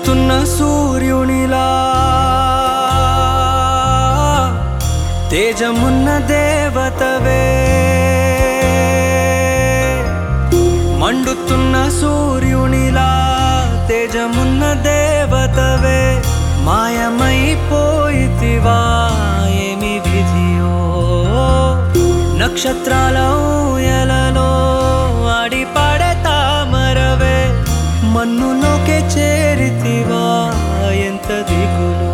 మండుతున్న సూర్యునిలా తేజమున్న దేవతవే మండుతున్న సూర్యునిలా తేజమున్న దేవతవే మాయమైపోయితివా ఏమి విధియో నక్షత్రాల ఊయలలో ఆడి పాడే తామరవే మన్నులోకే చేరితివా ఎంత దిగులో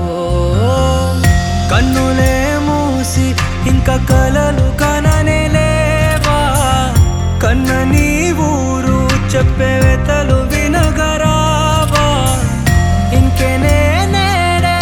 కన్నులే మూసి ఇంకా కలలు కననే లేవా కన్న నీ ఊరు చెప్పే వెతలు వినగరావా ఇంకెనే నేడే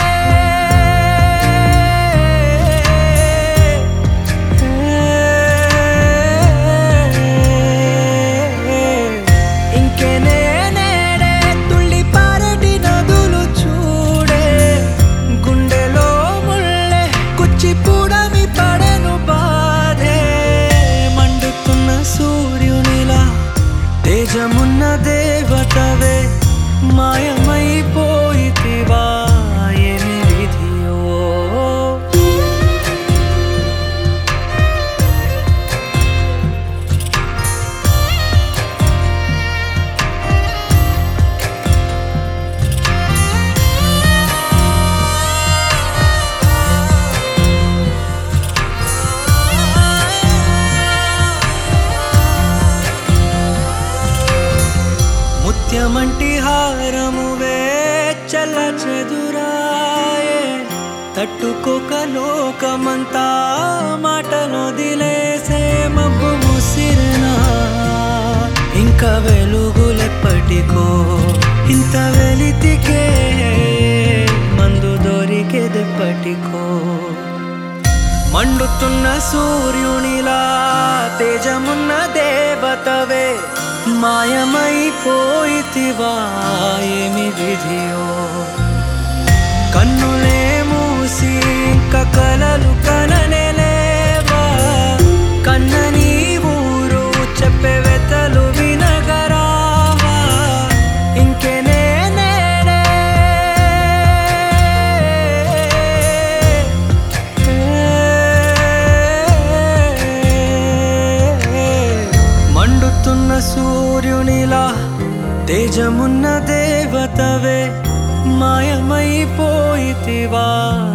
ఇంకెనే నేడే తుళ్ళి పారటి నదులు చూడే గుండెలో ముళ్ళే కుచ్చి పూడమి పడెను బాధే మండుతున్న సూర్యునిలా తేజమున్న దేవతవే మాయమైపోయితివా ఏమి విధియో ముత్యమంటి హారమువే చల్ల చెదురాయే తట్టుకోక లోకమంతా మాటలో దిలేసే మబ్బు ముసిరినా ఇంకా వెలుగులెప్పటికో ఇంత వెలితికే మందు దొరికేదెప్పటికో మండుతున్న సూర్యునిలా తేజమున్న దేవతవే మాయమైపోయితివా ఏమి విధియో కన్నులే మూసి ఇంకా కలలు కననే లేవా కన్న నీ ఊరు చెప్పే వెతలు వినగరావా ఇంకెనే నేడే మండుతున్న సూర్యునిలా తేజమున్న దేవతవే మాయమైపోయితివా